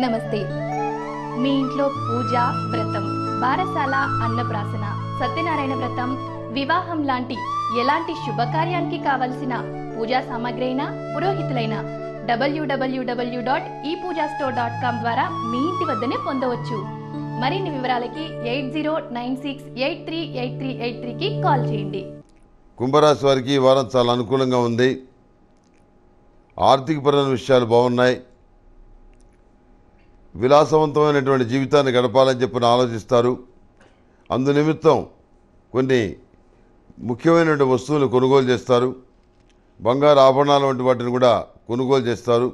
నమస్తే మీ ఇంట్లో పూజ వ్రతం బారసాల అన్నప్రాసన సత్యనారాయణ వ్రతం వివాహం లాంటి ఎలాంటి శుభకార్యానికి కావలసిన పూజా సామాగ్రి అయినా పురోహితులైన డబ్ల్యూడబ్ల్యూడబ్ల్యూ డాట్ ఈ పూజా స్టోర్ డాట్ కామ్ ద్వారా మీ ఇంటి వద్దనే పొందవచ్చు మరిన్ని వివరాలకి eight zero nine six eight three eight three eight త్రీకి కాల్ చేయండి కుంభరాశి వారికి ఈ వారం చాలా అనుకూలంగా ఉంది ఆర్థికపరమైన విషయాలు బాగున్నాయి విలాసవంతమైనటువంటి జీవితాన్ని గడపాలని చెప్పి ఆలోచిస్తారు అందు నిమిత్తం కొన్ని ముఖ్యమైనటువంటి వస్తువులు కొనుగోలు చేస్తారు బంగారు ఆభరణాలు వంటి వాటిని కూడా కొనుగోలు చేస్తారు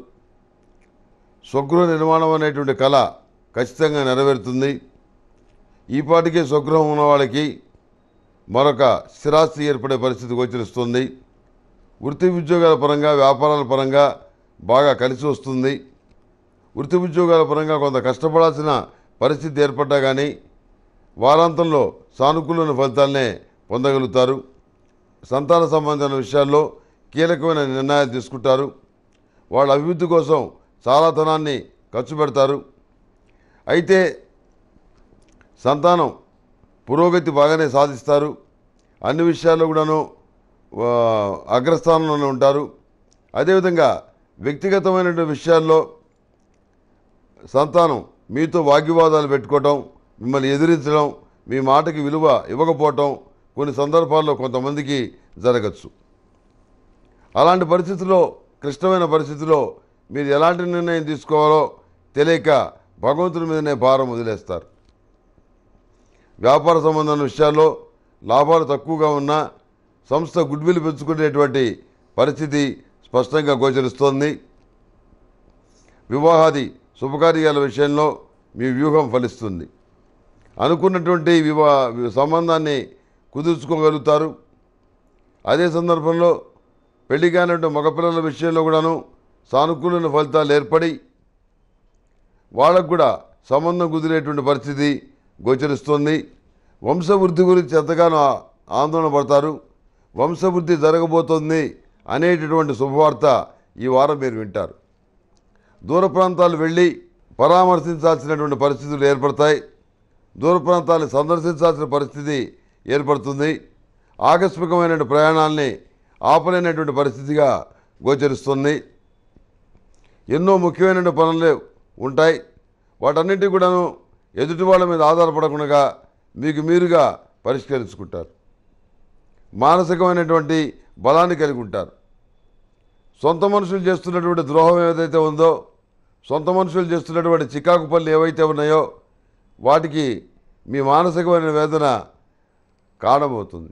స్వగృహ నిర్మాణం అనేటువంటి కళ ఖచ్చితంగా నెరవేరుతుంది ఈ పాటికే స్వగృహం ఉన్న వాళ్ళకి మరొక స్థిరాస్తి ఏర్పడే పరిస్థితి గోచరిస్తుంది వృత్తి ఉద్యోగాల పరంగా వ్యాపారాల పరంగా బాగా కలిసి వస్తుంది వృత్తి ఉద్యోగాల పరంగా కొంత కష్టపడాల్సిన పరిస్థితి ఏర్పడ్డా కానీ వారాంతంలో సానుకూలమైన ఫలితాలనే పొందగలుగుతారు సంతాన సంబంధమైన విషయాల్లో కీలకమైన నిర్ణయాలు తీసుకుంటారు వాళ్ళ అభివృద్ధి కోసం చాలా ధనాన్ని ఖర్చు పెడతారు అయితే సంతానం పురోగతి బాగానే సాధిస్తారు అన్ని విషయాల్లో కూడాను ఆ, అగ్రస్థానంలోనే ఉంటారు అదేవిధంగా వ్యక్తిగతమైనటువంటి విషయాల్లో సంతానం మీతో వాగ్వివాదాలు పెట్టుకోవటం మిమ్మల్ని ఎదిరించడం మీ మాటకి విలువ ఇవ్వకపోవటం కొన్ని సందర్భాల్లో కొంతమందికి జరగచ్చు అలాంటి పరిస్థితుల్లో క్లిష్టమైన పరిస్థితిలో మీరు ఎలాంటి నిర్ణయం తీసుకోవాలో తెలియక భగవంతుని మీదనే భారం వదిలేస్తారు వ్యాపార సంబంధమైన విషయాల్లో లాభాలు తక్కువగా ఉన్నా సంస్థ గుడ్విల్ పెంచుకునేటువంటి పరిస్థితి స్పష్టంగా గోచరిస్తోంది వివాహాది శుభకార్యాల విషయంలో మీ వ్యూహం ఫలిస్తుంది అనుకున్నటువంటి వివా సంబంధాన్ని కుదుర్చుకోగలుగుతారు అదే సందర్భంలో పెళ్లి కానటువంటి మగపిల్లల విషయంలో కూడాను సానుకూలమైన ఫలితాలు ఏర్పడి వాళ్ళకు కూడా సంబంధం కుదిరేటువంటి పరిస్థితి గోచరిస్తుంది వంశవృద్ధి గురించి ఎంతగానో ఆ- ఆందోళన పడతారు వంశవృద్ధి జరగబోతోంది అనేటటువంటి శుభవార్త ఈ వారం మీరు వింటారు దూర ప్రాంతాలు వెళ్ళి పరామర్శించాల్సినటువంటి పరిస్థితులు ఏర్పడతాయి దూర ప్రాంతాలను సందర్శించాల్సిన పరిస్థితి ఏర్పడుతుంది ఆకస్మికమైన ప్రయాణాల్ని ఆపలేనటువంటి పరిస్థితిగా గోచరిస్తుంది ఎన్నో ముఖ్యమైన పనులు ఉంటాయి వాటన్నిటి కూడాను ఎదుటి వాళ్ళ మీద ఆధారపడకుండా మీకు మీరుగా పరిష్కరించుకుంటారు మానసికమైనటువంటి బలాన్ని కలిగి ఉంటారు సొంత మనుషులు చేస్తున్నటువంటి ద్రోహం ఏదైతే ఉందో సొంత మనుషులు చేస్తున్నటువంటి చికాకు పనులు ఏవైతే ఉన్నాయో వాటికి మీ మానసికమైన వేదన కారణమవుతుంది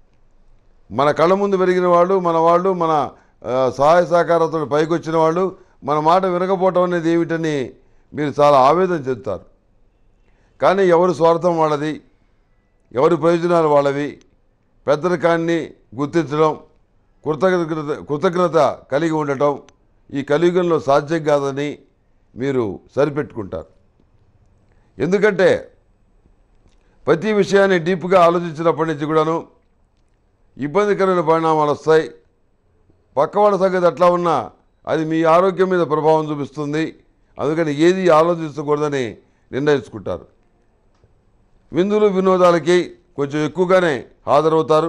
మన కళ్ళ ముందు పెరిగిన వాళ్ళు మన వాళ్ళు మన ఆ, సహాయ సహకారంతో పైకి వచ్చిన వాళ్ళు మన మాట వినకపోవటం అనేది ఏమిటని మీరు చాలా ఆవేదన చెందుతారు కానీ ఎవరి స్వార్థం వాళ్ళది ఎవరి ప్రయోజనాలు వాళ్ళవి పెద్దరికాన్ని గుర్తించడం కృతజ్ఞత కృతజ్ఞత కలిగి ఉండటం ఈ కలియుగంలో సాధ్యం కాదని మీరు సరిపెట్టుకుంటారు ఎందుకంటే ప్రతి విషయాన్ని డీప్గా ఆలోచించినప్పటి నుంచి కూడాను ఇబ్బందికరమైన పరిణామాలు వస్తాయి పక్కవాళ్ళ సంగతి ఎట్లా ఉన్నా అది మీ ఆరోగ్యం మీద ప్రభావం చూపిస్తుంది అందుకని ఏది ఆలోచించకూడదని నిర్ణయించుకుంటారు విందులు వినోదాలకి కొంచెం ఎక్కువగానే హాజరవుతారు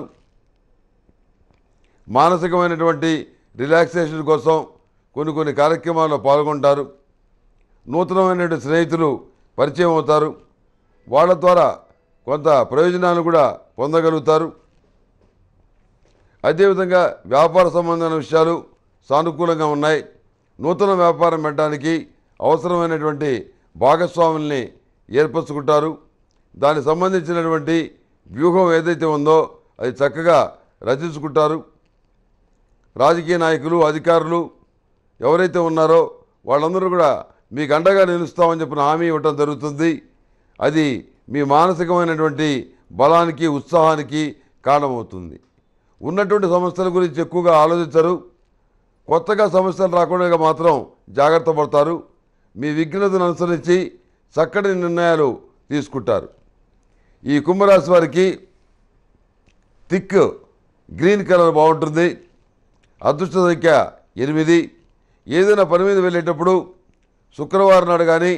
మానసికమైనటువంటి రిలాక్సేషన్ కోసం కొన్ని కొన్ని కార్యక్రమాల్లో పాల్గొంటారు నూతనమైనటువంటి స్నేహితులు పరిచయం అవుతారు వాళ్ళ ద్వారా కొంత ప్రయోజనాలు కూడా పొందగలుగుతారు అదేవిధంగా వ్యాపార సంబంధమైన విషయాలు సానుకూలంగా ఉన్నాయి నూతన వ్యాపారం పెట్టడానికి అవసరమైనటువంటి భాగస్వాముల్ని ఏర్పరచుకుంటారు దానికి సంబంధించినటువంటి వ్యూహం ఏదైతే ఉందో అది చక్కగా రచించుకుంటారు రాజకీయ నాయకులు అధికారులు ఎవరైతే ఉన్నారో వాళ్ళందరూ కూడా మీకు అండగా నిలుస్తామని చెప్పిన హామీ ఇవ్వటం జరుగుతుంది అది మీ మానసికమైనటువంటి బలానికి ఉత్సాహానికి కారణమవుతుంది ఉన్నటువంటి సమస్యల గురించి ఎక్కువగా ఆలోచించరు కొత్తగా సమస్యలు రాకుండా మాత్రం జాగ్రత్త పడతారు మీ విఘ్నతను అనుసరించి చక్కటి నిర్ణయాలు తీసుకుంటారు ఈ కుంభరాశి వారికి థిక్ గ్రీన్ కలర్ బాగుంటుంది అదృష్ట సంఖ్య ఎనిమిది ఏదైనా పని మీద వెళ్ళేటప్పుడు శుక్రవారం నాడు కానీ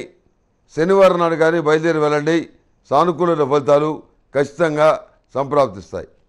శనివారం నాడు కానీ బయలుదేరి వెళ్ళండి సానుకూల ఫలితాలు ఖచ్చితంగా సంప్రాప్తిస్తాయి